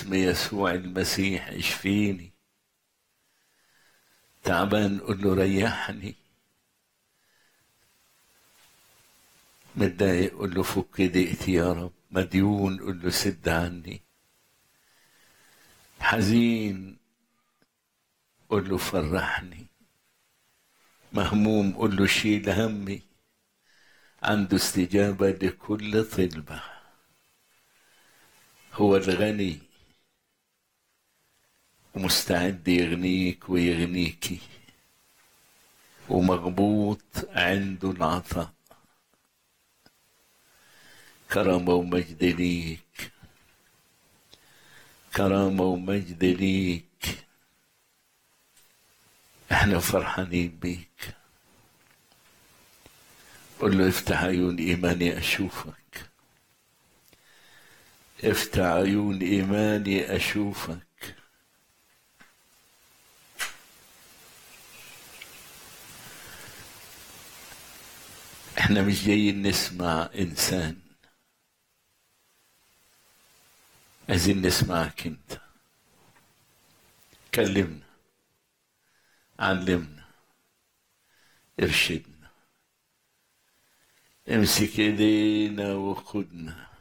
باسم يسوع المسيح اشفيني تعبان قول له ريحني متضايق قول له فك ضيقتي يا رب مديون قول له سد عني حزين قول له فرحني مهموم قول له شيل همي عنده استجابة لكل طلبة هو الغني ومستعد يغنيك ويغنيكي ومغبوط عنده العطاء كرامة ومجد ليك كرامة ومجد ليك احنا فرحانين بيك قل له افتح عيون ايماني اشوفك افتح عيون ايماني اشوفك احنا مش جايين نسمع انسان عايزين نسمعك انت كلمنا علمنا ارشدنا امسك ايدينا وخدنا